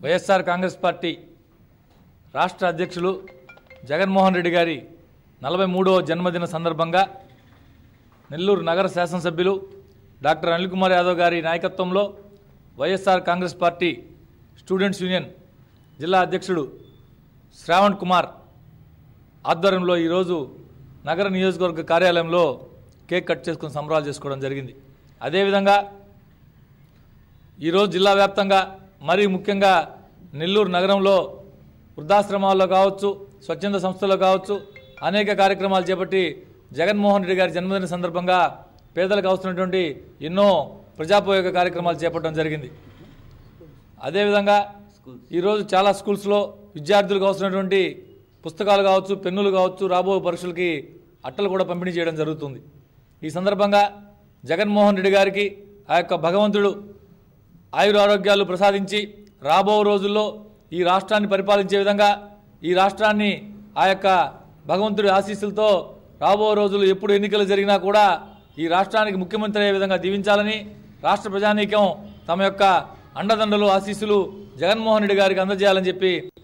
YSR Congress party రాష్ట్ర అధ్యక్షులు జగన్మోహన్ రెడ్డి గారి నలభై మూడవ జన్మదిన సందర్భంగా నెల్లూరు నగర శాసనసభ్యులు డాక్టర్ అనిల్ కుమార్ యాదవ్ గారి నాయకత్వంలో YSR Congress party students union జిల్లా అధ్యక్షుడు శ్రావణ్ కుమార్ ఆధ్వర్యంలో ఈరోజు నగర నియోజకవర్గ కార్యాలయంలో కేక్ కట్ చేసుకుని సంబరాలు చేసుకోవడం జరిగింది అదేవిధంగా ఈరోజు జిల్లా వ్యాప్తంగా మరీ ముఖ్యంగా నెల్లూరు నగరంలో వృద్ధాశ్రమాల్లో కావచ్చు స్వచ్ఛంద సంస్థల్లో కావచ్చు అనేక కార్యక్రమాలు చేపట్టి జగన్మోహన్ రెడ్డి గారి జన్మదిన సందర్భంగా పేదలకు అవసరమైనటువంటి ఎన్నో ప్రజాపయోగ కార్యక్రమాలు చేపట్టడం జరిగింది అదేవిధంగా ఈరోజు చాలా స్కూల్స్లో విద్యార్థులకు అవసరమైనటువంటి పుస్తకాలు కావచ్చు పెన్నులు కావచ్చు రాబోయే పరీక్షలకి అట్టలు కూడా పంపిణీ చేయడం జరుగుతుంది ఈ సందర్భంగా జగన్మోహన్ రెడ్డి గారికి ఆ యొక్క భగవంతుడు ఆయురారోగ్యాలు ప్రసాదించి రాబో రోజుల్లో ఈ రాష్ట్రాన్ని పరిపాలించే విధంగా ఈ రాష్ట్రాన్ని ఆ యొక్క భగవంతుడి ఆశీస్సులతో రాబో రోజులు ఎప్పుడు ఎన్నికలు జరిగినా కూడా ఈ రాష్ట్రానికి ముఖ్యమంత్రి అయ్యే విధంగా దీవించాలని రాష్ట్ర ప్రజానీకం తమ యొక్క అండదండలు ఆశీస్సులు జగన్మోహన్ రెడ్డి గారికి అందజేయాలని చెప్పి